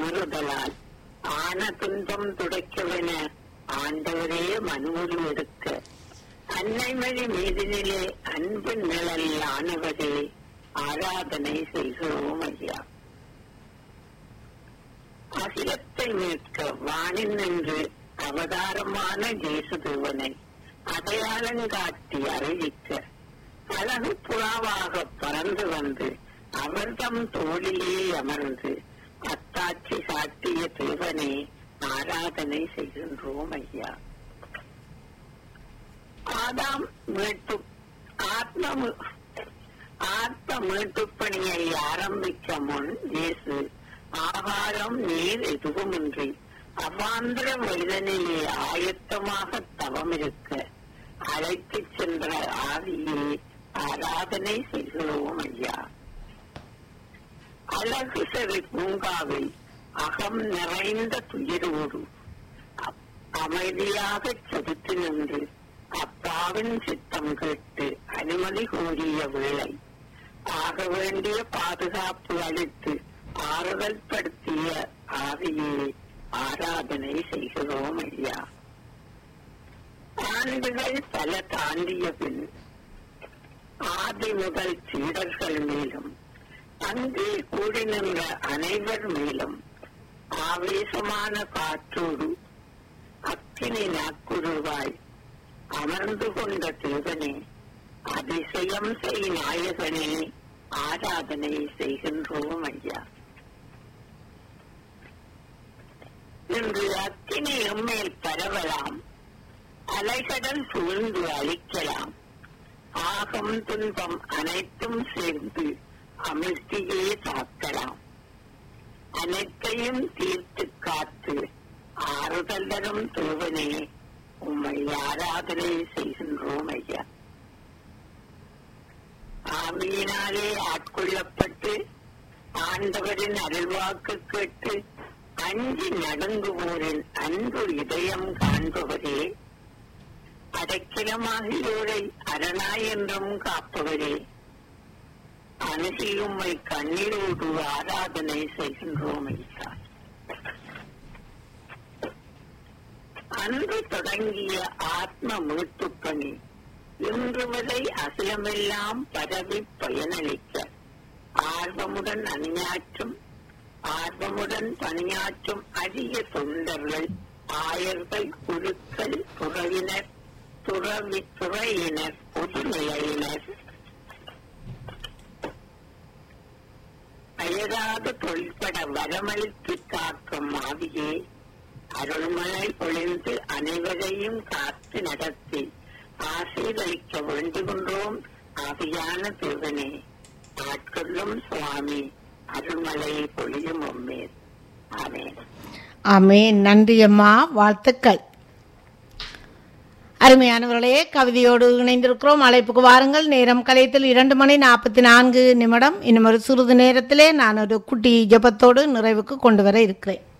மீறுதலால் ஆன துன்பம் துடைக்கவென ஆண்டவரே மனுவுரு எடுக்க அன்னைமொழி மீதினிலே அன்பு நிழல் ஆனவரே ஆராதனை செய்கிறோம் ஐயா அகிலத்தை மீட்க வானில் நின்று அவதாரமான தேசுதேவனை அடையாளங்காட்டி அறிவிக்க அழகு புறாவாக பறந்து வந்து அவர்தம் தோளிலே அமர்ந்து அத்தாட்சி சாட்டிய தேவனை ஆராதனை செய்கின்றோம் ஐயா ஆதாம் மீட்பு ஆத்ம மீ- ஆத்ம மீட்புப் பணியை ஆரம்பிக்க முன் இயேசு ஆகாரம் நீர் எதுவுமின்றி அவாந்திர வயதனிலே ஆயத்தமாக தவம் இருக்க அழைத்துச் சென்ற ஆவியே ஆராதனை செய்கிறோம் ஐயா அழகு சிறு பூங்காவில் அகம் நிறைந்த துயரோடு அ- அமைதியாகச் செதுத்து நின்று அப்பாவின் சித்தம் கேட்டு அனுமதி கோரிய வேளை ஆக வேண்டிய பாதுகாப்பு அளித்து ஆறுதல் படுத்திய ஆவியை ஆராதனை செய்கிறோம் ஐயா ஆண்டுகள் பல தாண்டிய பின் ஆதி முதல் சீடர்கள் மேலும் அங்கே கூடி நின்ற அனைவர் மேலும் ஆவேசமான காற்றோடு அக்கினி நாக்குருவாய் அமர்ந்து கொண்ட தேவனே அதிசயம் செய் நாயகனே ஆராதனை செய்கின்றோம் ஐயா இன்று அக்கினி எம்மேல் பரவலாம் அலைகடல் சூழ்ந்து அழிக்கலாம் ஆகம் துன்பம் அனைத்தும் சேர்ந்து அமிழ்த்தியே தாக்கலாம் அனைத்தையும் தீர்த்து காத்து ஆறுதல் தரும் தேவனே உம்மை ஆராதனை செய்கின்றோம் ஐயா ஆவியினாலே ஆட்கொள்ளப்பட்டு ஆண்டவரின் அருள்வாக்கு கேட்டு அஞ்சி நடுங்குவோரின் அன்பு இதயம் காண்பவரே அடைக்கலமாகியோரை அரணாய் என்றும் காப்பவரே அணுகி உம்மை கண்ணீரோடு ஆராதனை செய்கின்றோம் ஐயா அன்று தொடங்கிய ஆத்ம மீட்புப் பணி இன்று வரை அகிலமெல்லாம் பரவி பயனளிக்க ஆர்வமுடன் அணியாற்றும் ஆர்வமுடன் பணியாற்றும் அரிய தொண்டர்கள் ஆயர்கள் குழுக்கள் துறையினர் துறவி துறையினர் பொதுநிலையினர் அயராத தொழிற்பட வரமளித்து காக்கும் ஆவியே அருள்மழை பொழிந்து அனைவரையும் காத்து நடத்தி ஆசீர்வதிக்க வேண்டுகின்றோம் ஆவியான தேவனே ஆட்கொள்ளும் சுவாமி அருள்மலை பொழியும் உம்மேல் ஆமென் ஆமென் நன்றி அம்மா வாழ்த்துக்கள் அருமையானவர்களே கவிதையோடு இணைந்திருக்கிறோம் அழைப்புக்கு வாருங்கள் நேரம் கலையத்தில் இரண்டு மணி நாற்பத்தி நான்கு நிமிடம் இன்னும் ஒரு சிறிது நேரத்திலே நான் ஒரு குட்டி ஜெபத்தோடு நிறைவுக்கு கொண்டு வர இருக்கிறேன்